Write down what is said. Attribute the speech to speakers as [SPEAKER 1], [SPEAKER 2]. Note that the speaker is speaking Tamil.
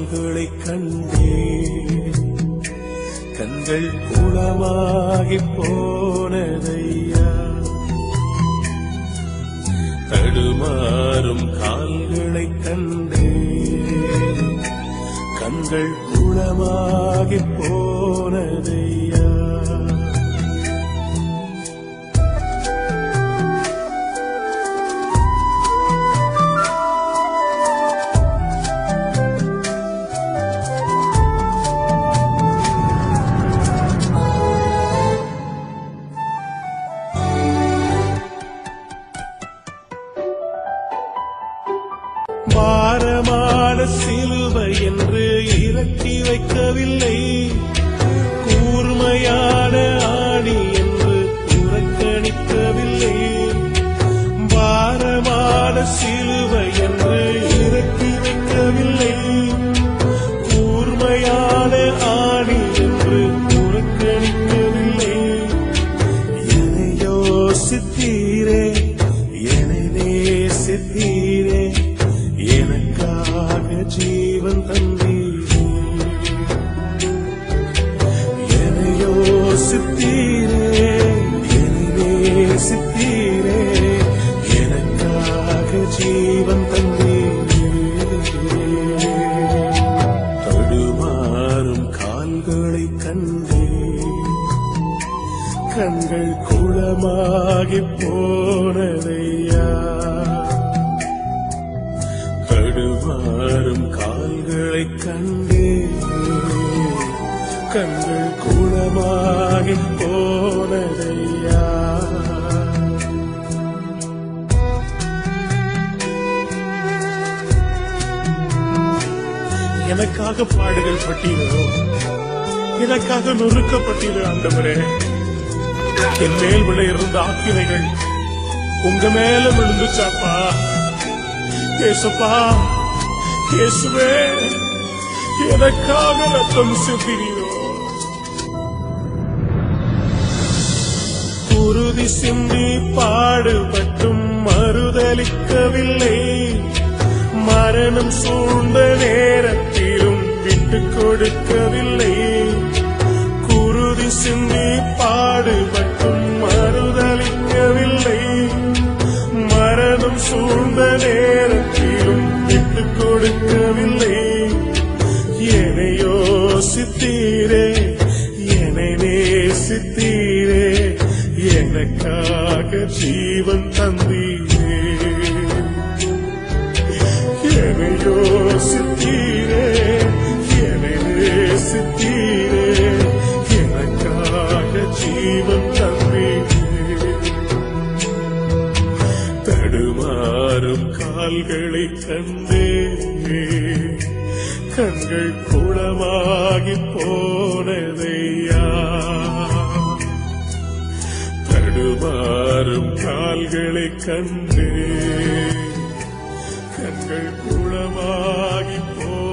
[SPEAKER 1] கால்களை கண்டே கண்கள் குளமாகி போனதையா தடுமாறும் கால்களை கண்டே கண்கள் குளமாகி போனதையா பாரமான சிலுவை என்று இறக்கி வைக்கவில்லை கூர்மையான ஆணி என்று புறக்கணிக்கவில்லை பாரமான சிலுவை என்று இறக்கி வைக்கவில்லை கூர்மையான ஆணி என்று புறக்கணிக்கவில்லை என்னை யோசித்தீரே என்னை நேசித்தீரே எனக்காக ஜீவன் தந்தீரே என்னை யோசித்தீரே என்னை நேசித்தீரே எனக்காக ஜீவன் தந்தீரே தடுமாறும் கால்களை கண்டே கண்கள் குளமாகி போனதையா தடுமாறும் கால்களை கண்டே கண்கள் குளமாகி போனதையா எனக்காக பாடுகள் பட்டீரோ எனக்காக நொறுக்கப்பட்டீரோ ஆண்டவரே என் மேல் விட இருந்த ஆக்கினைகள் உங்க மேல விழுந்துச்சாப்பா ஏசப்பா இயேசுவே எனக்காக ரத்தம் சிந்தினீரோ குருதி சிந்தி பாடுபட்டும் மறுதலிக்கவில்லை மரணம் சூழ்ந்த நேரத்திலும் விட்டுக் கொடுக்கவில்லை குருதி சிந்தி பாடுபட்டும் மறுதலிக்கவில்லை மரணம் சூழ்ந்த நேரத்திலும் விட்டுக் கொடுக்கவில்லை என்னை யோசித்தீரே என்னை நேசித்தீரே எனக்காக ஜீவன் தந்தீரே என்னை யோசித்தீரே என்னை நேசித்தீரே எனக்காக ஜீவன் தந்தீரே தடுமாறும் கால்களை கண்டே கண்கள் குளமாகி போனதையா தடுமாறும் கால்களை கண்டே கண்கள் குளமாகி போ